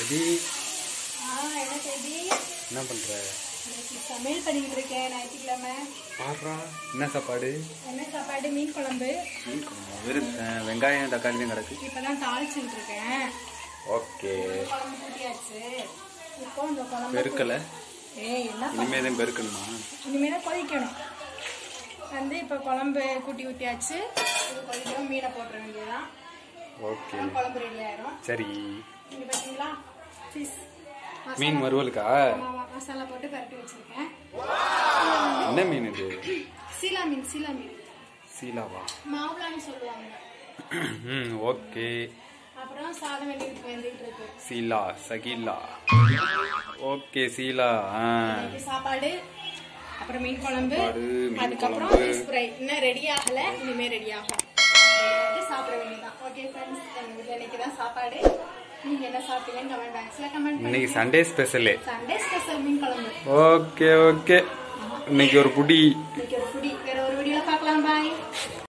செடி ஆ என்ன செய்தி என்ன பண்ற இன்னைக்கு சமையல் பண்ணிக்கிட்டு இருக்கேன் ஞாயிற்றுக்கிழமை பாடுறா என்ன சாப்பாடு என்ன சாப்பாடு மீன் குழம்பு மீன் குழம்பா? வெறும் அஹ், வெங்காயம் தக்காளி தான் கிடக்கு இப்பதான் தாளிச்சுட்டு இருக்கேன் ஓகே குழம்பு கூட்டியாச்சு இப்போ இந்த குழம்பு பெருக்கலை ஏய் என்ன பண்ண- இனிமே தான் பெருக்கணுமா இனிமேல் தான் கொதிக்கணும் வந்து இப்போ குழம்பு கூட்டி ஊற்றியாச்சு இது கொதிக்கணும் மீனை போட்டுற வேண்டியதுதான் ஓகே அப்புறம் குழம்பு ரெடி ஆயிரும் சரி இங்கே பார்த்தீங்களா ஃபிஷ் மீன் வறுவலுக்கா மசாலா போட்டு பரட்டி வச்சிருக்கேன் என்ன மீன் இது சீலா மீன் சீலா மீன் சீலாவா மாவுளான்னு சொல்லுவாங்க ம் ஓகே அப்புறம் சாதம் வெந்துட்டு வெந்துட்டு இருக்கு சீலா சகிலா ஓகே சீலா ஆ இன்னைக்கு சாப்பாடு அப்புறம் மீன் குழம்பு சாப்பாடு, மீன் அதுக்கப்புறம் குழம்பு. ஃபிஷ் ஃப்ரை இன்னும் ரெடி ஆகல இனிமே ரெடி ஆகும் Ready ஆகிட்டு சாப்பிட வேண்டியதான் ஓகே ஃப்ரெண்ட்ஸ் எங்க வீட்டில் இன்னைக்கு தான் சாப்பாடு நீங்க என்ன சாப்பிட்டீங்கன்னு கமெண்ட் பாக்ஸ்ல கமெண்ட் இன்னைக்கு சண்டே ஸ்பெஷலு சண்டே ஸ்பெஷல் மீன் குழம்பு ஓகே ஓகே இன்னைக்கு ஒரு புடி இன்னைக்கு ஒரு புடி வேற ஒரு வீடியோல பார்க்கலாம் பாய்